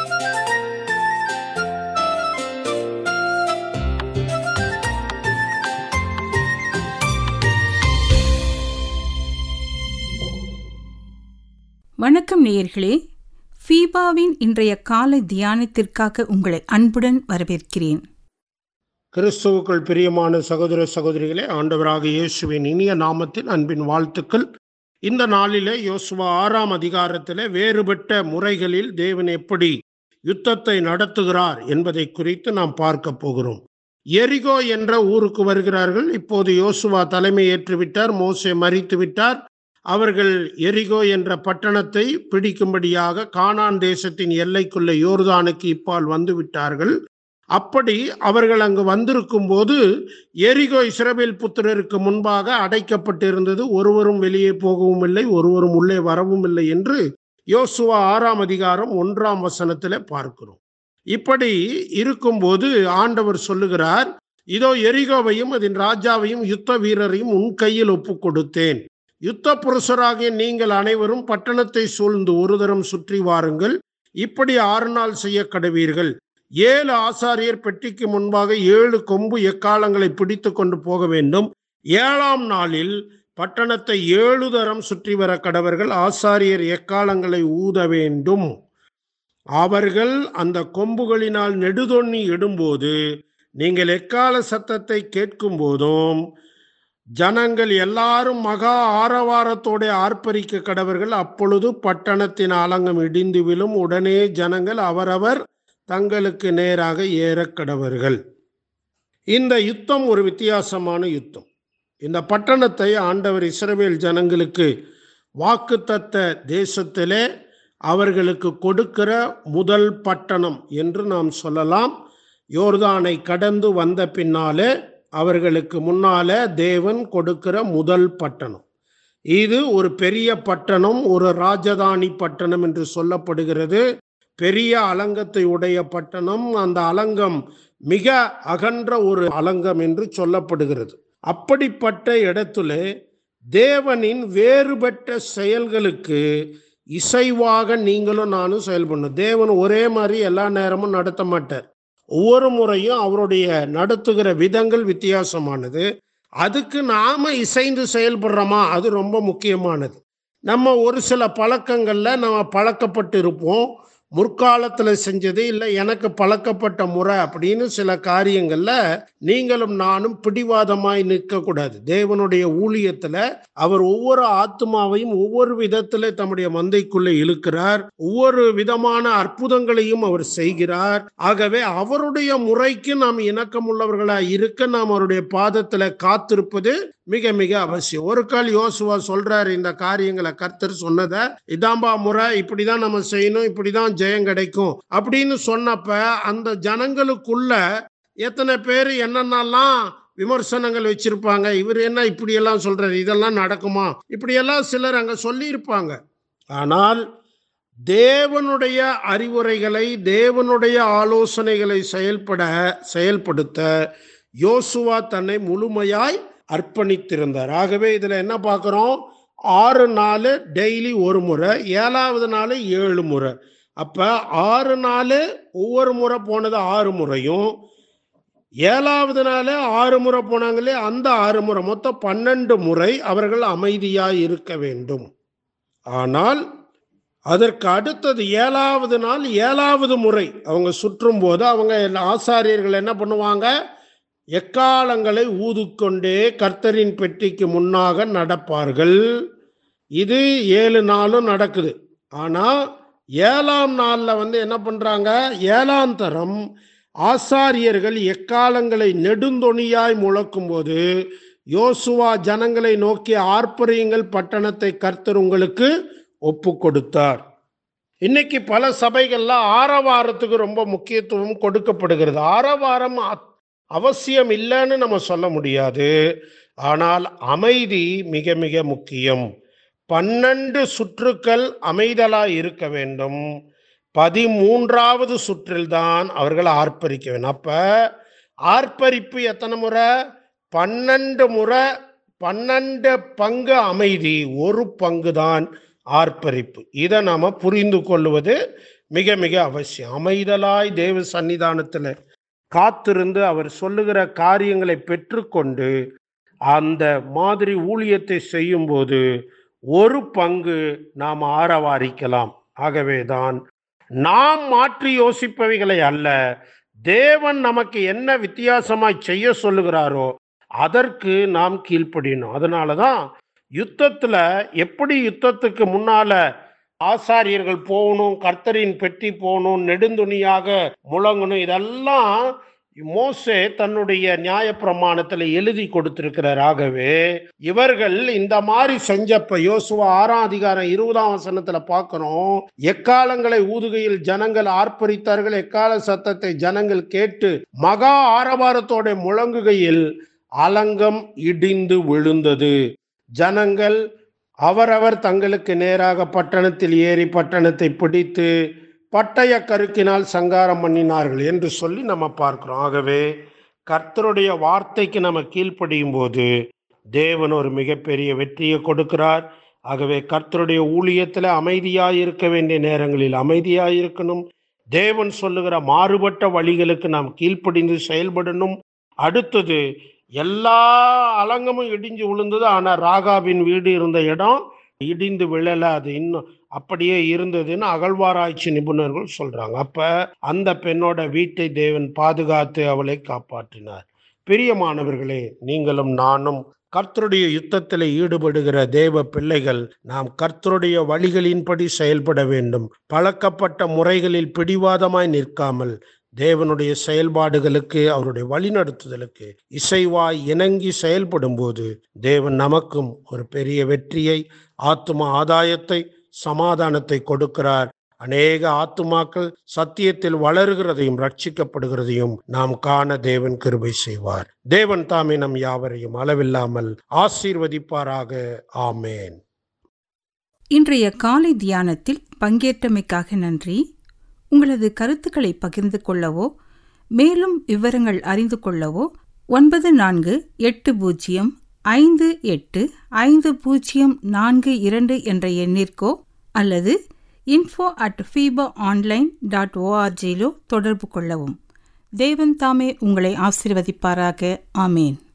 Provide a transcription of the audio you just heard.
வணக்கம் நேயர்களே ஃபீபாவின் இன்றைய காலை தியானத்திற்காக உங்களை அன்புடன் வரவேற்கிறேன் கிறிஸ்துவுக்குள் பிரியமான சகோதர சகோதரிகளே ஆண்டவராக இயேசுவின் இனிய நாமத்தில் அன்பின் வாழ்த்துக்கள் இந்த நாளிலே யோசுவா ஆறாம் அதிகாரத்திலே வேறுபட்ட முறைகளில் தேவன் எப்படி யுத்தத்தை நடத்துகிறார் என்பதை குறித்து நாம் பார்க்க போகிறோம் எரிகோ என்ற ஊருக்கு வருகிறார்கள் இப்போது யோசுவா தலைமை ஏற்றுவிட்டார் மோசே மறித்து விட்டார் அவர்கள் எரிகோ என்ற பட்டணத்தை பிடிக்கும்படியாக கானான் தேசத்தின் எல்லைக்குள்ள யோர்தானுக்கு இப்பால் வந்து விட்டார்கள் அப்படி அவர்கள் அங்கு வந்திருக்கும் போது எரிகோ இஸ்ரவேல் புத்திரருக்கு முன்பாக அடைக்கப்பட்டிருந்தது ஒருவரும் வெளியே போகவும் இல்லை ஒருவரும் உள்ளே வரவும் இல்லை என்று யோசுவா ஆறாம் அதிகாரம் ஒன்றாம் வசனத்தில் பார்க்கிறோம் இப்படி இருக்கும்போது ஆண்டவர் சொல்லுகிறார் இதோ எரிகோவையும் அதன் ராஜாவையும் யுத்த வீரரையும் உன் கையில் ஒப்பு கொடுத்தேன் யுத்த புருஷராகிய நீங்கள் அனைவரும் பட்டணத்தை சூழ்ந்து ஒரு தரம் சுற்றி வாருங்கள் இப்படி ஆறு நாள் செய்ய கடவீர்கள் ஏழு ஆசாரியர் பெட்டிக்கு முன்பாக ஏழு கொம்பு எக்காலங்களை பிடித்து கொண்டு போக வேண்டும் ஏழாம் நாளில் பட்டணத்தை ஏழு தரம் சுற்றி வர கடவர்கள் ஆசாரியர் எக்காலங்களை ஊத வேண்டும் அவர்கள் அந்த கொம்புகளினால் நெடுதொன்னி இடும்போது நீங்கள் எக்கால சத்தத்தை கேட்கும் போதும் ஜனங்கள் எல்லாரும் மகா ஆரவாரத்தோட ஆர்ப்பரிக்க கடவர்கள் அப்பொழுது பட்டணத்தின் அலங்கம் இடிந்து விழும் உடனே ஜனங்கள் அவரவர் தங்களுக்கு நேராக ஏற கடவர்கள் இந்த யுத்தம் ஒரு வித்தியாசமான யுத்தம் இந்த பட்டணத்தை ஆண்டவர் இஸ்ரவேல் ஜனங்களுக்கு வாக்குத்தத்த தேசத்திலே அவர்களுக்கு கொடுக்கிற முதல் பட்டணம் என்று நாம் சொல்லலாம் யோர்தானை கடந்து வந்த பின்னாலே அவர்களுக்கு முன்னால தேவன் கொடுக்கிற முதல் பட்டணம் இது ஒரு பெரிய பட்டணம் ஒரு ராஜதானி பட்டணம் என்று சொல்லப்படுகிறது பெரிய அலங்கத்தை உடைய பட்டணம் அந்த அலங்கம் மிக அகன்ற ஒரு அலங்கம் என்று சொல்லப்படுகிறது அப்படிப்பட்ட இடத்துல தேவனின் வேறுபட்ட செயல்களுக்கு இசைவாக நீங்களும் நானும் செயல்படணும் தேவன் ஒரே மாதிரி எல்லா நேரமும் நடத்த மாட்டார் ஒவ்வொரு முறையும் அவருடைய நடத்துகிற விதங்கள் வித்தியாசமானது அதுக்கு நாம இசைந்து செயல்படுறோமா அது ரொம்ப முக்கியமானது நம்ம ஒரு சில பழக்கங்கள்ல நம்ம பழக்கப்பட்டு இருப்போம் முற்காலத்தில் செஞ்சது இல்லை எனக்கு பழக்கப்பட்ட முறை அப்படின்னு சில காரியங்களில் நீங்களும் நானும் பிடிவாதமாய் நிற்கக்கூடாது தேவனுடைய ஊழியத்தில் அவர் ஒவ்வொரு ஆத்மாவையும் ஒவ்வொரு விதத்தில் தம்முடைய மந்தைக்குள்ளே இழுக்கிறார் ஒவ்வொரு விதமான அற்புதங்களையும் அவர் செய்கிறார் ஆகவே அவருடைய முறைக்கு நாம் இணக்கமுள்ளவர்களாக இருக்க நாம் அவருடைய பாதத்தில் காத்திருப்பது மிக மிக அவசியம் ஒரு கால் யோசுவா சொல்றாரு இந்த காரியங்களை கர்த்தர் சொன்னதை இதாம்பா முறை இப்படிதான் நம்ம செய்யணும் இப்படிதான் ஜெயம் கிடைக்கும் அப்படின்னு சொன்னப்ப அந்த ஜனங்களுக்குள்ள எத்தனை பேர் என்னென்னலாம் விமர்சனங்கள் வச்சிருப்பாங்க இவர் என்ன இப்படியெல்லாம் சொல்றாரு இதெல்லாம் நடக்குமா இப்படியெல்லாம் சிலர் அங்க சொல்லியிருப்பாங்க ஆனால் தேவனுடைய அறிவுரைகளை தேவனுடைய ஆலோசனைகளை செயல்பட செயல்படுத்த யோசுவா தன்னை முழுமையாய் அர்ப்பணித்திருந்தார் ஆகவே இதுல என்ன பார்க்குறோம் ஆறு நாள் டெய்லி ஒரு முறை ஏழாவது நாள் ஏழு முறை அப்ப ஆறு நாள் ஒவ்வொரு முறை போனது ஆறு முறையும் ஏழாவது நாள் ஆறு முறை போனாங்களே அந்த ஆறு முறை மொத்தம் பன்னெண்டு முறை அவர்கள் அமைதியாய் இருக்க வேண்டும் ஆனால் அதற்கு அடுத்தது ஏழாவது நாள் ஏழாவது முறை அவங்க சுற்றும் போது அவங்க ஆசாரியர்கள் என்ன பண்ணுவாங்க எக்காலங்களை ஊதுக்கொண்டே கர்த்தரின் பெட்டிக்கு முன்னாக நடப்பார்கள் இது ஏழு நாளும் நடக்குது ஆனா ஏழாம் நாள்ல வந்து என்ன பண்றாங்க ஏழாம் தரம் ஆசாரியர்கள் எக்காலங்களை நெடுந்தொணியாய் முழக்கும் போது யோசுவா ஜனங்களை நோக்கி ஆர்ப்பரியுங்கள் பட்டணத்தை கர்த்தர் உங்களுக்கு ஒப்பு கொடுத்தார் இன்னைக்கு பல சபைகள்ல ஆரவாரத்துக்கு ரொம்ப முக்கியத்துவம் கொடுக்கப்படுகிறது ஆரவாரம் அவசியம் இல்லைன்னு நம்ம சொல்ல முடியாது ஆனால் அமைதி மிக மிக முக்கியம் பன்னெண்டு சுற்றுக்கள் அமைதலாய் இருக்க வேண்டும் பதிமூன்றாவது சுற்றில்தான் அவர்கள் ஆர்ப்பரிக்க வேண்டும் அப்ப ஆர்ப்பரிப்பு எத்தனை முறை பன்னெண்டு முறை பன்னெண்டு பங்கு அமைதி ஒரு பங்கு தான் ஆர்ப்பரிப்பு இதை நாம புரிந்து கொள்வது மிக மிக அவசியம் அமைதலாய் தேவ சன்னிதானத்தில் காத்திருந்து அவர் சொல்லுகிற காரியங்களை பெற்றுக்கொண்டு அந்த மாதிரி ஊழியத்தை செய்யும்போது ஒரு பங்கு நாம் ஆரவாரிக்கலாம் ஆகவேதான் நாம் மாற்றி யோசிப்பவைகளை அல்ல தேவன் நமக்கு என்ன வித்தியாசமாய் செய்ய சொல்லுகிறாரோ அதற்கு நாம் கீழ்ப்படியணும் அதனால தான் யுத்தத்துல எப்படி யுத்தத்துக்கு முன்னால ஆசாரியர்கள் போகணும் கர்த்தரின் பெட்டி போகணும் நெடுந்துணியாக முழங்கணும் இதெல்லாம் மோசே தன்னுடைய நியாயப்பிரமாணத்துல எழுதி கொடுத்திருக்கிறார் ஆகவே இவர்கள் இந்த மாதிரி செஞ்சப்ப யோசுவா ஆறாம் அதிகாரம் இருபதாம் வசனத்துல பார்க்கிறோம் எக்காலங்களை ஊதுகையில் ஜனங்கள் ஆர்ப்பரித்தார்கள் எக்கால சத்தத்தை ஜனங்கள் கேட்டு மகா ஆரவாரத்தோட முழங்குகையில் அலங்கம் இடிந்து விழுந்தது ஜனங்கள் அவரவர் தங்களுக்கு நேராக பட்டணத்தில் ஏறி பட்டணத்தை பிடித்து பட்டய கருக்கினால் சங்காரம் பண்ணினார்கள் என்று சொல்லி நம்ம பார்க்கிறோம் ஆகவே கர்த்தருடைய வார்த்தைக்கு நம்ம கீழ்ப்படியும் போது தேவன் ஒரு மிகப்பெரிய வெற்றியை கொடுக்கிறார் ஆகவே கர்த்தருடைய ஊழியத்தில் அமைதியாக இருக்க வேண்டிய நேரங்களில் அமைதியாக இருக்கணும் தேவன் சொல்லுகிற மாறுபட்ட வழிகளுக்கு நாம் கீழ்ப்படிந்து செயல்படணும் அடுத்தது எல்லா அலங்கமும் இடிஞ்சு விழுந்தது ஆனால் ராகாவின் வீடு இருந்த இடம் இடிந்து விழல அது இன்னும் அப்படியே இருந்ததுன்னு அகழ்வாராய்ச்சி நிபுணர்கள் சொல்றாங்க அப்ப அந்த பெண்ணோட வீட்டை தேவன் பாதுகாத்து அவளை காப்பாற்றினார் பிரியமானவர்களே நீங்களும் நானும் கர்த்தருடைய யுத்தத்தில் ஈடுபடுகிற தேவ பிள்ளைகள் நாம் கர்த்தருடைய வழிகளின்படி செயல்பட வேண்டும் பழக்கப்பட்ட முறைகளில் பிடிவாதமாய் நிற்காமல் தேவனுடைய செயல்பாடுகளுக்கு அவருடைய வழிநடத்துதலுக்கு இசைவாய் இணங்கி செயல்படும் போது தேவன் நமக்கும் ஒரு பெரிய வெற்றியை ஆத்தும ஆதாயத்தை சமாதானத்தை கொடுக்கிறார் அநேக ஆத்துமாக்கள் சத்தியத்தில் வளருகிறதையும் ரட்சிக்கப்படுகிறதையும் நாம் காண தேவன் கிருபை செய்வார் தேவன் தாமே நம் யாவரையும் அளவில்லாமல் ஆசீர்வதிப்பாராக ஆமேன் இன்றைய காலை தியானத்தில் பங்கேற்றமைக்காக நன்றி உங்களது கருத்துக்களை பகிர்ந்து கொள்ளவோ மேலும் விவரங்கள் அறிந்து கொள்ளவோ ஒன்பது நான்கு எட்டு பூஜ்ஜியம் ஐந்து எட்டு ஐந்து பூஜ்ஜியம் நான்கு இரண்டு என்ற எண்ணிற்கோ அல்லது info at FIFA online dot ஓஆர்ஜியிலோ தொடர்பு கொள்ளவும் தேவன் தாமே உங்களை ஆசீர்வதிப்பாராக ஆமேன்